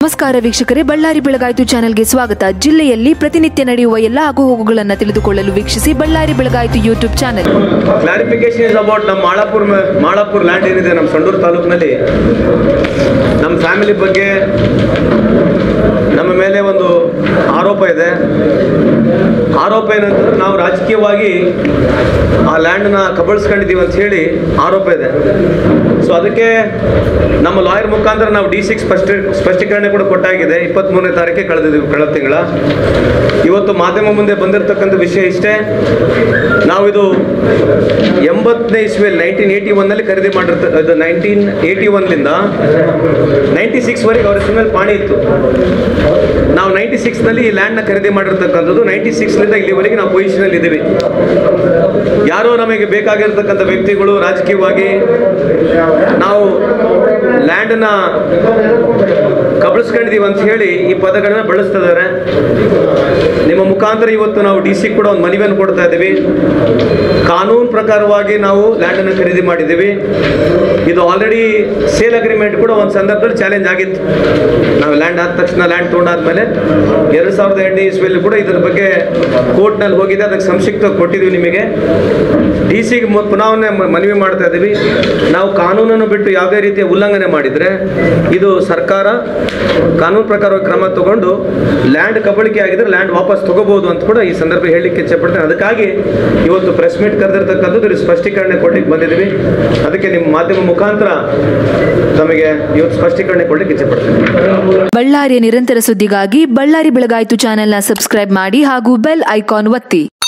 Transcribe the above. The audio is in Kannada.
ನಮಸ್ಕಾರ ವೀಕ್ಷಕರೇ ಬಳ್ಳಾರಿ ಬೆಳಗಾಯಿತು ಚಾನೆಲ್ಗೆ ಸ್ವಾಗತ ಜಿಲ್ಲೆಯಲ್ಲಿ ಪ್ರತಿನಿತ್ಯ ನಡೆಯುವ ಎಲ್ಲ ಆಗುಹೋಗುಗಳನ್ನು ತಿಳಿದುಕೊಳ್ಳಲು ವೀಕ್ಷಿಸಿ ಬಳ್ಳಾರಿ ಬೆಳಗಾಯಿತು YouTube channel clarification is about ನಮ್ಮ ಮಾಳಾಪುರ್ ಮ- ಮಾಳಾಪುರ್ ಲ್ಯಾಂಡ್ ಏನಿದೆ ನಮ್ಮ ಸಂಡೂರು ತಾಲೂಕಿನಲ್ಲಿ ನಮ್ಮ ಫ್ಯಾಮಿಲಿ ಬಗ್ಗೆ ನಮ್ಮ ಮೇಲೆ ಒಂದು ಆರೋಪ ಇದೆ ಆರೋಪ ಏನಂತಂದ್ರೆ ನಾವು ರಾಜಕೀಯವಾಗಿ ಆ ಲ್ಯಾಂಡನ್ನ ಕಬಳಿಸ್ಕೊಂಡಿದ್ದೀವಿ ಅಂತ ಹೇಳಿ ಆರೋಪ ಇದೆ ಸೊ ಅದಕ್ಕೆ ನಮ್ಮ ಲಾಯರ್ ಮುಖಾಂತರ ನಾವು ಡಿ ಸಿಕ್ಸ್ ಸ್ಪಷ್ಟ ಸ್ಪಷ್ಟೀಕರಣ ಕೂಡ ಕೊಟ್ಟಾಗಿದೆ ಇಪ್ಪತ್ತ್ಮೂರನೇ ತಾರೀಕಿಗೆ ಕಳೆದಿದ್ದೀವಿ ಕಳೆದ ತಿಂಗಳ ಇವತ್ತು ಮಾಧ್ಯಮ ಮುಂದೆ ಬಂದಿರತಕ್ಕಂಥ ವಿಷಯ ಇಷ್ಟೇ ನಾವು ಇದು ಎಂಬತ್ತನೇ ಇಸ್ವಿಯಲ್ಲಿ ನೈನ್ಟೀನ್ ಏಯ್ಟಿ ಒನ್ನಲ್ಲಿ ಖರೀದಿ ಮಾಡಿರ್ತ ಅದು ನೈನ್ಟೀನ್ ಏಯ್ಟಿ ಒನ್ಲಿಂದ ನೈಂಟಿ ಸಿಕ್ಸ್ವರೆಗೆ ಅವ್ರ ಹೆಸರು ಮೇಲೆ ಪಾಣಿ ಇತ್ತು ನಾವು ನೈಂಟಿ ಸಿಕ್ಸ್ನಲ್ಲಿ ಈ ಲ್ಯಾಂಡ್ನ ಖರೀದಿ ಮಾಡಿರ್ತಕ್ಕಂಥದ್ದು ನೈಂಟಿ ಸಿಕ್ಸ್ಲಿಂದ ಇಲ್ಲಿವರೆಗೆ ನಾವು ಪೊಸಿಷನಲ್ಲಿ ಇದ್ದೀವಿ ಯಾರೋ ನಮಗೆ ಬೇಕಾಗಿರ್ತಕ್ಕಂಥ ವ್ಯಕ್ತಿಗಳು ರಾಜಕೀಯವಾಗಿ ನಾವು ಲ್ಯಾಂಡನ್ನ ಕಬಳಿಸ್ಕೊಂಡಿದೀವಿ ಅಂತ ಹೇಳಿ ಈ ಪದಗಳನ್ನ ಬಳಸ್ತಿದ್ದಾರೆ ನಿಮ್ಮ ಮುಖಾಂತರ ಇವತ್ತು ನಾವು ಡಿ ಸಿ ಕೂಡ ಒಂದು ಮನವಿಯನ್ನು ಕೊಡ್ತಾ ಇದ್ದೀವಿ ಕಾನೂನು ಪ್ರಕಾರವಾಗಿ ನಾವು ಲ್ಯಾಂಡನ್ನು ಖರೀದಿ ಮಾಡಿದ್ದೀವಿ ಇದು ಆಲ್ರೆಡಿ ಸೇಲ್ ಅಗ್ರಿಮೆಂಟ್ ಕೂಡ ಒಂದು ಸಂದರ್ಭದಲ್ಲಿ ಚಾಲೆಂಜ್ ಆಗಿತ್ತು ನಾವು ಲ್ಯಾಂಡ್ ಆದ ತಕ್ಷಣ ಲ್ಯಾಂಡ್ ತೊಗೊಂಡಾದ್ಮೇಲೆ ಎರಡು ಸಾವಿರದ ಎರಡನೇ ಇಸ್ವಿಯಲ್ಲಿ ಕೂಡ ಇದರ ಬಗ್ಗೆ ಕೋರ್ಟ್ನಲ್ಲಿ ಹೋಗಿದೆ ಅದಕ್ಕೆ ಸಂಕ್ಷಿಪ್ತ ಕೊಟ್ಟಿದ್ದೀವಿ ನಿಮಗೆ ಡಿ ಸಿಗೆ ಪುನಃ ಮ- ಮನವಿ ಮಾಡ್ತಾ ಇದ್ದೀವಿ ನಾವು ಕಾನೂನನ್ನು ಬಿಟ್ಟು ಯಾವುದೇ ರೀತಿಯ ಉಲ್ಲಂಘನೆ ಮಾಡಿದರೆ ಇದು ಸರ್ಕಾರ ಕಾನೂನು ಪ್ರಕಾರವಾಗಿ ಕ್ರಮ ತಗೊಂಡು ಲ್ಯಾಂಡ್ ಕಬಳಿಕೆ ಆಗಿದ್ರೆ ಲ್ಯಾಂಡ್ ವಾಪಸ್ ತಗೋಬಹುದು ಅಂತ ಕೂಡ ಈ ಸಂದರ್ಭ ಹೇಳಲಿಕ್ಕೆ ಇಚ್ಛೆಪಡ್ತೇನೆ ಅದಕ್ಕಾಗಿ ಇವತ್ತು ಪ್ರೆಸ್ ಮೀಟ್ ಕರೆದಿರ್ತಕ್ಕಂಥದ್ದು ಇದ್ರ ಸ್ಪಷ್ಟೀಕರಣೆ ಕೊಡ್ಲಿಕ್ಕೆ ಬಂದಿದ್ದೀವಿ ಅದಕ್ಕೆ ನಿಮ್ಮ ಮಾಧ್ಯಮ ಮುಖಾಂತರ ತಮಗೆ ಇವತ್ತು ಸ್ಪಷ್ಟೀಕರಣೆ ಕೊಡ್ಲಿಕ್ಕೆ ಇಚ್ಛೆಪಡ್ತೇನೆ ಬಳ್ಳಾರಿಯ ನಿರಂತರ ಸುದ್ದಿಗಾಗಿ ಬಳ್ಳಾರಿ ಬೆಳಗಾಯಿತು ಚಾನೆಲ್ನ ಸಬ್ಸ್ಕ್ರೈಬ್ ಮಾಡಿ ಹಾಗೂ ಬೆಲ್ ಐಕಾನ್ ಒತ್ತಿ